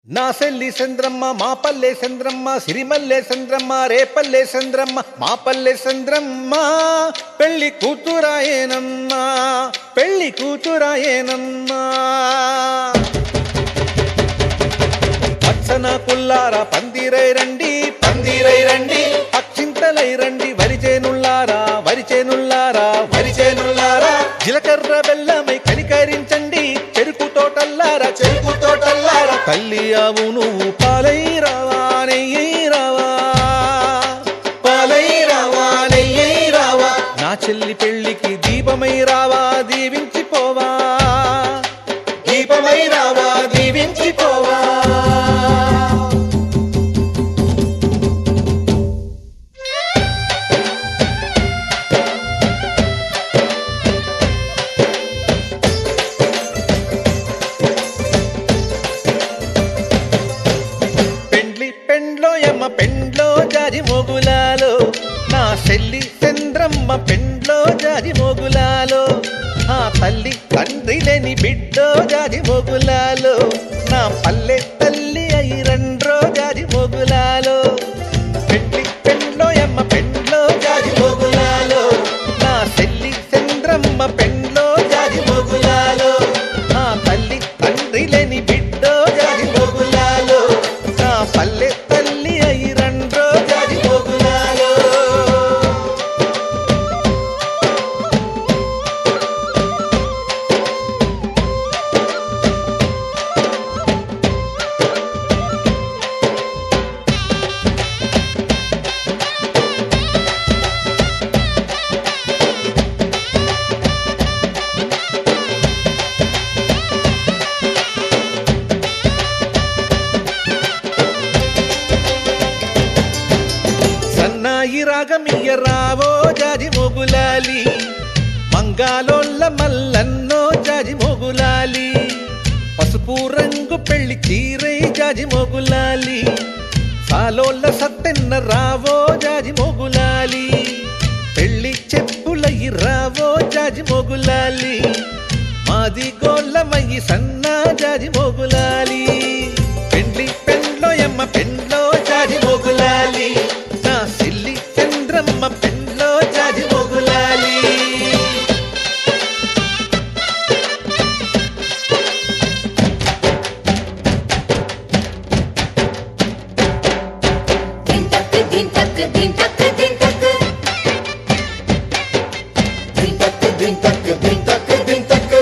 నా సెల్లి చంద్రమ్మ మా పల్లె చంద్రమ్మ సిరిమల్లె చంద్రమ్మ రేపల్లె చంద్రమ్మ మా పల్లె చంద్రమ్మ పెళ్లి కూతురాయేనమ్మా పెళ్లి కూతురాయేనమ్మా పచ్చన పుల్లార పందిరై రండి పందిరై రండి పక్షింతలై రండి వరిచేనుల్లారా వరిచేనుల్లారా వరిచేనుల్లారా జీలకర్ర బెల్లమై కనికరించండి చెరుకు తోటల్లారా చెరుకు తోటల్లారా తల్లి ఆవు నువ్వు పాలై రావా నెయ్యి రావా పాలై రావా నెయ్యి రావా నా చెల్లి పెళ్లికి దీపమై రావా దీవించిపోవా దీపమై రావా దీవించిపోవా పెండ్లి పెండ్లో యమ్మ పెండ్లో జాజి మోగులాలో నా చెల్లి చంద్రమ్మ పెండ్లో జాజి మోగులాలో ఆ తల్లి తండ్రి లేని బిడ్డో జాజి మోగులాలో నా పల్లె తల్లి అయి రండ్రో జాజి మోగులాలో పెండ్లి పెండ్లో యమ్మ పెండ్లో జాజి మోగులాలో నా చెల్లి చంద్రమ్మ పెండ్లో జాజి మోగులాలో ఆ తల్లి తండ్రి లేని బిడ్డో జాజి మోగులాలో నా పల్లె తల్లి అయి రండ్రో జాజి మోగులాలో సన్నాయి రాగమియ్య రావో జాజి మొగులాలి మంగాలోళ్ళ మల్లన్నో జాజి మొగులాలి పసుపు రంగు పెళ్లి చీరై జాజి మొగులాలి సాలోళ్ళ సత్తెన్న రావో జాజి మొగులాలి పెళ్లి చెప్పులయ్యి రావో జాజి మొగులాలి మాది గోళ్ళమయ్యి సన్నా జాజి మొగులాలి పెండ్లి పెండ్లో ఎమ్మ పెండ్లో జాజి మొగులాలి నా సిల్లి చంద్రమ్మ పెండ్లో జాజి మొగులాలి దిన్ టక్ దిన్ టక్ దిన్ టక్ దిన్ టక్ దిన్ టక్ దిన్ టక్ దిన్ టక్ దిన్ టక్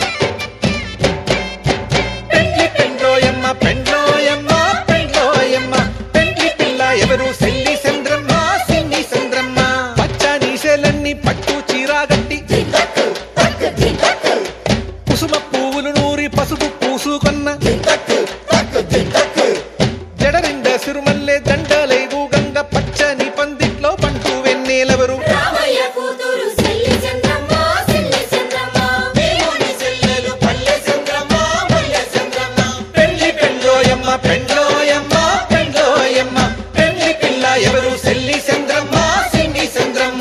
పెండ్లి పెండ్లోయమ్మ పెండ్లోయమ్మ పెండ్లోయమ్మ పెండ్లి పిల్ల ఎవరు సెల్లి చంద్రమ్మ సిన్ని చంద్రమ్మ పచ్చని శేలన్ని పట్టు చీరాగట్టి దిన్ టక్ టక్ దిన్ టక్ కుసుమ పువ్వులు నూరి పసుపు పూసుకొన్న దిన్ టక్ టక్ దిన్ టక్ జడరిండ సిరుమల్లె దండలై గంగ పచ్చని పందిట్లో పంటూ వెన్నెలెవరు రామయ్య కూతురు సెల్లి చంద్రమ్మ సెల్లి చంద్రమ్మ దేవుని సెల్లెలు పల్లె చంద్రమ్మ పల్లె చంద్రమ్మ పెండ్లి పెండ్లోయమ్మ పెండ్లోయమ్మ పెండ్లోయమ్మ పెండ్లి పిల్ల ఎవరు సెల్లి చంద్రమ్మ సిన్ని చంద్రమ్మ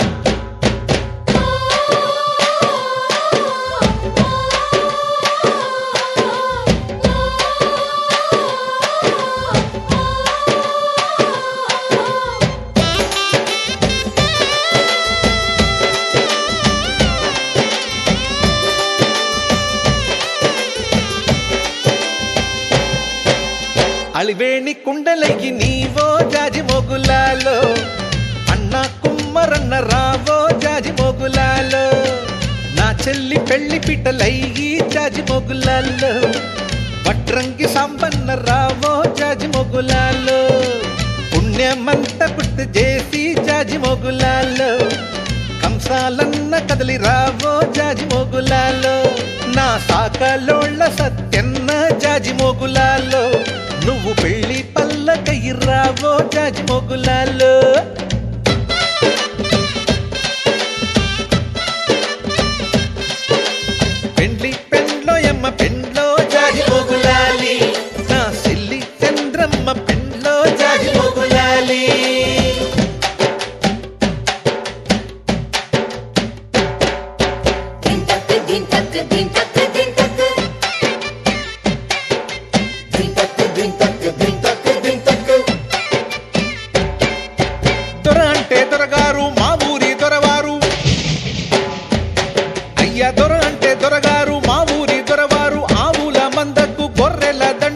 అలివేణి కుండలయ్యి నీవో జాజి మొగులాలో అన్న కుమ్మరన్న రావో జాజి మొగులాలో నా చెల్లి పెళ్లి పిట్టలయ్యి జాజి మొగులాలో వడ్రంగి సంపన్న రావో జాజి మొగులాలో పుణ్యమంత గుర్తు చేసి జాజి మొగులాలో కంసాలన్న కదలి రావో జాజి మొగులాలో నా సాకలోళ్ళ సత్యన్న జాజి మొగులాలో నువ్వు పెళ్లి పల్లకయ్యి రావో జాజి మొగులాలో పెండ్లి పెండ్లో ఎమ్మ పెండ్లో జాజి మొగులాలి నా సిల్లి చంద్రమ్మ పెండ్లో జాజి మొగులాలి దిన్ టక్ దిన్ టక్ దిన్ టక్ దిన్ టక్ తక్ దిన్ తక్ దిన్ తక్ దొర అంటే దొరగారు మా ఊరి దొరవారు అయ్యా దొర అంటే దొరగారు మా ఊరి దొరవారు ఆవుల మందకు గొర్రెల దండ